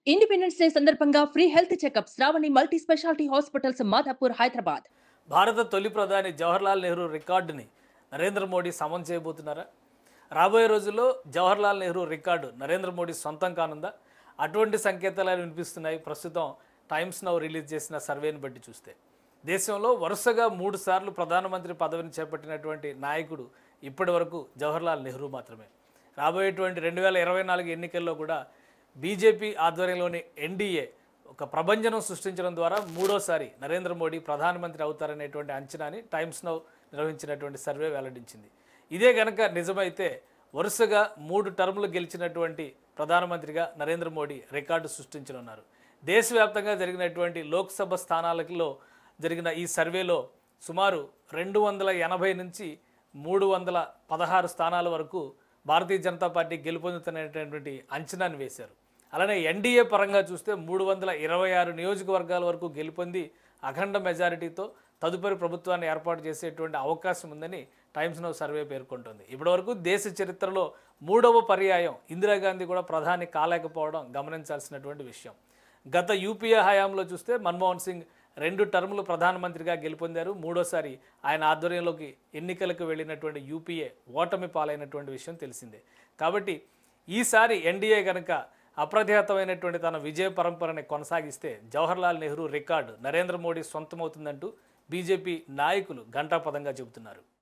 independence day సందర్భంగా free health checkup Shravani multi speciality hospitals Madhapur Hyderabad భారత తొలి ప్రధాని జవహర్లాల్ నెహ్రూ రికార్డుని నరేంద్ర మోడీ సమం చేయబోతున్నారా రాబోయే రోజుల్లో జవహర్లాల్ నెహ్రూ రికార్డు నరేంద్ర మోడీ సొంతం కానుందా అటువంటి సంకేతాలు వినిపిస్తున్నాయి ప్రస్తుతం టైమ్స్ నౌ రిలీజ్ చేసిన సర్వేని బట్టి చూస్తే దేశంలో వరుసగా మూడు సార్లు ప్రధానమంత్రి పదవిని చేపట్టినటువంటి నాయకుడు ఇప్పటి వరకు జవహర్లాల్ నెహ్రూ మాత్రమే రాబోయేటువంటి రెండు వేల ఇరవై నాలుగు ఎన్నికల్లో కూడా బీజేపీ ఆధ్వర్యంలోని ఎన్డీఏ ఒక ప్రభంజనం సృష్టించడం ద్వారా మూడోసారి నరేంద్ర మోడీ ప్రధానమంత్రి అవుతారనేటువంటి అంచనాని టైమ్స్ నౌ నిర్వహించినటువంటి సర్వే వెల్లడించింది ఇదే గనక నిజమైతే వరుసగా మూడు టర్ములు గెలిచినటువంటి ప్రధానమంత్రిగా నరేంద్ర మోడీ రికార్డు సృష్టించనున్నారు దేశవ్యాప్తంగా జరిగినటువంటి లోక్సభ స్థానాలలో జరిగిన ఈ సర్వేలో సుమారు రెండు వందల ఎనభై నుంచి మూడు వందల పదహారు స్థానాల వరకు భారతీయ జనతా పార్టీ గెలుపొందుతున్నటువంటి అంచనాను వేశారు అలానే ఎన్డీఏ పరంగా చూస్తే మూడు వందల ఇరవై ఆరు నియోజకవర్గాల వరకు గెలుపొంది అఖండ మెజారిటీతో తదుపరి ప్రభుత్వాన్ని ఏర్పాటు చేసేటువంటి అవకాశం ఉందని టైమ్స్ నౌ సర్వే పేర్కొంటుంది ఇప్పటివరకు దేశ చరిత్రలో మూడవ పర్యాయం ఇందిరాగాంధీ కూడా ప్రధాని కాలేకపోవడం గమనించాల్సినటువంటి విషయం గత యూపీఏ హయాంలో చూస్తే మన్మోహన్ సింగ్ రెండు టర్ములు ప్రధానమంత్రిగా గెలుపొందారు మూడోసారి ఆయన ఆధ్వర్యంలోకి ఎన్నికలకు వెళ్ళినటువంటి యూపీఏ ఓటమి పాలైనటువంటి విషయం తెలిసిందే కాబట్టి ఈసారి ఎన్డీఏ కనుక అప్రతిహతమైనటువంటి తన విజయ పరంపరని కొనసాగిస్తే జవహర్లాల్ నెహ్రూ రికార్డు నరేంద్ర మోడీ సొంతమవుతుందంటూ బీజేపీ నాయకులు ఘంటాపదంగా చెబుతున్నారు